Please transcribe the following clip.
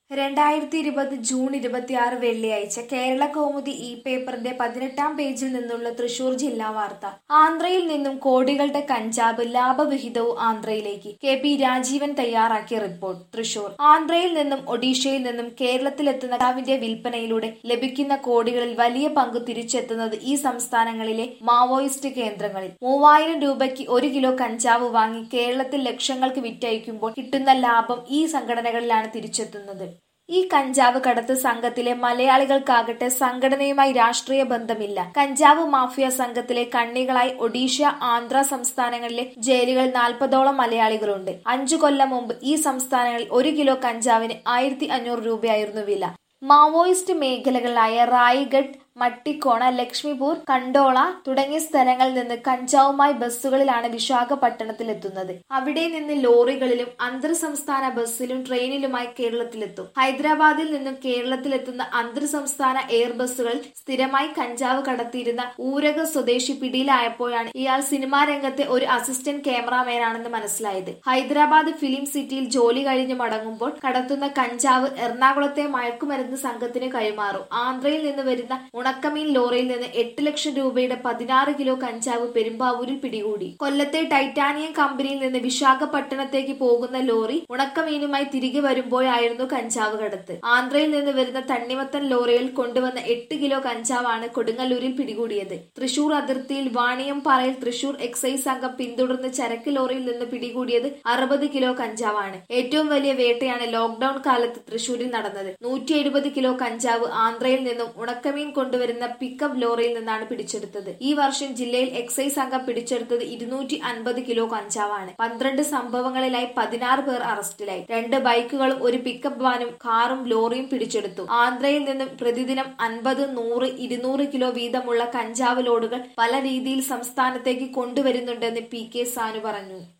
രണ്ടായിരത്തി ഇരുപത് ജൂൺ ഇരുപത്തിയാറ് വെള്ളിയാഴ്ച കേരള കൗമുദി ഇ പേപ്പറിന്റെ പതിനെട്ടാം പേജിൽ നിന്നുള്ള തൃശൂർ ജില്ലാ വാർത്ത ആന്ധ്രയിൽ നിന്നും കോടികളുടെ കഞ്ചാവ് ലാഭവിഹിതവും ആന്ധ്രയിലേക്ക് കെ പി രാജീവൻ തയ്യാറാക്കിയ റിപ്പോർട്ട് തൃശൂർ ആന്ധ്രയിൽ നിന്നും ഒഡീഷയിൽ നിന്നും കേരളത്തിലെത്തുന്ന കഞ്ചാവിന്റെ വിൽപ്പനയിലൂടെ ലഭിക്കുന്ന കോടികളിൽ വലിയ പങ്ക് തിരിച്ചെത്തുന്നത് ഈ സംസ്ഥാനങ്ങളിലെ മാവോയിസ്റ്റ് കേന്ദ്രങ്ങളിൽ മൂവായിരം രൂപയ്ക്ക് ഒരു കിലോ കഞ്ചാവ് വാങ്ങി കേരളത്തിൽ ലക്ഷങ്ങൾക്ക് വിറ്റഴിക്കുമ്പോൾ കിട്ടുന്ന ലാഭം ഈ സംഘടനകളിലാണ് തിരിച്ചെത്തുന്നത് ഈ കഞ്ചാവ് കടത്ത് സംഘത്തിലെ മലയാളികൾക്കാകട്ടെ സംഘടനയുമായി രാഷ്ട്രീയ ബന്ധമില്ല കഞ്ചാവ് മാഫിയ സംഘത്തിലെ കണ്ണികളായി ഒഡീഷ ആന്ധ്ര സംസ്ഥാനങ്ങളിലെ ജയിലുകളിൽ നാൽപ്പതോളം മലയാളികളുണ്ട് അഞ്ചു കൊല്ലം മുമ്പ് ഈ സംസ്ഥാനങ്ങളിൽ ഒരു കിലോ കഞ്ചാവിന് ആയിരത്തി അഞ്ഞൂറ് രൂപയായിരുന്നു വില മാവോയിസ്റ്റ് മേഖലകളായ റായ്ഗഡ് മട്ടിക്കോണ ലക്ഷ്മിപൂർ കണ്ടോള തുടങ്ങിയ സ്ഥലങ്ങളിൽ നിന്ന് കഞ്ചാവുമായി ബസ്സുകളിലാണ് വിശാഖപട്ടണത്തിലെത്തുന്നത് അവിടെ നിന്ന് ലോറികളിലും അന്തർ സംസ്ഥാന ബസ്സിലും ട്രെയിനിലുമായി കേരളത്തിലെത്തും ഹൈദരാബാദിൽ നിന്നും കേരളത്തിലെത്തുന്ന അന്തർ സംസ്ഥാന എയർ ബസ്സുകളിൽ സ്ഥിരമായി കഞ്ചാവ് കടത്തിയിരുന്ന ഊരക സ്വദേശി പിടിയിലായപ്പോഴാണ് ഇയാൾ സിനിമാ രംഗത്തെ ഒരു അസിസ്റ്റന്റ് ക്യാമറാമാനാണെന്ന് മനസ്സിലായത് ഹൈദരാബാദ് ഫിലിം സിറ്റിയിൽ ജോലി കഴിഞ്ഞ് മടങ്ങുമ്പോൾ കടത്തുന്ന കഞ്ചാവ് എറണാകുളത്തെ മയക്കുമരുന്ന് സംഘത്തിന് കൈമാറും ആന്ധ്രയിൽ നിന്ന് വരുന്ന ഉണക്കമീൻ ലോറിയിൽ നിന്ന് എട്ട് ലക്ഷം രൂപയുടെ പതിനാറ് കിലോ കഞ്ചാവ് പെരുമ്പാവൂരിൽ പിടികൂടി കൊല്ലത്തെ ടൈറ്റാനിയം കമ്പനിയിൽ നിന്ന് വിശാഖപട്ടണത്തേക്ക് പോകുന്ന ലോറി ഉണക്കമീനുമായി തിരികെ വരുമ്പോഴായിരുന്നു കഞ്ചാവ് കടത്ത് ആന്ധ്രയിൽ നിന്ന് വരുന്ന തണ്ണിമത്തൻ ലോറിയിൽ കൊണ്ടുവന്ന എട്ട് കിലോ കഞ്ചാവാണ് കൊടുങ്ങല്ലൂരിൽ പിടികൂടിയത് തൃശൂർ അതിർത്തിയിൽ വാണിയംപാറയിൽ തൃശൂർ എക്സൈസ് സംഘം പിന്തുടർന്ന് ചരക്ക് ലോറിയിൽ നിന്ന് പിടികൂടിയത് അറുപത് കിലോ കഞ്ചാവാണ് ഏറ്റവും വലിയ വേട്ടയാണ് ലോക്ഡൌൺ കാലത്ത് തൃശൂരിൽ നടന്നത് നൂറ്റി എഴുപത് കിലോ കഞ്ചാവ് ആന്ധ്രയിൽ നിന്നും ഉണക്കമീൻ കൊണ്ടുവരുന്ന പിക്കപ്പ് ലോറിയിൽ നിന്നാണ് പിടിച്ചെടുത്തത് ഈ വർഷം ജില്ലയിൽ എക്സൈസ് സംഘം പിടിച്ചെടുത്തത് ഇരുന്നൂറ്റി അൻപത് കിലോ കഞ്ചാവാണ് പന്ത്രണ്ട് സംഭവങ്ങളിലായി പതിനാറ് പേർ അറസ്റ്റിലായി രണ്ട് ബൈക്കുകളും ഒരു പിക്കപ്പ് വാനും കാറും ലോറിയും പിടിച്ചെടുത്തു ആന്ധ്രയിൽ നിന്നും പ്രതിദിനം അൻപത് നൂറ് ഇരുന്നൂറ് കിലോ വീതമുള്ള കഞ്ചാവ് ലോഡുകൾ പല രീതിയിൽ സംസ്ഥാനത്തേക്ക് കൊണ്ടുവരുന്നുണ്ടെന്ന് പി കെ സാനു പറഞ്ഞു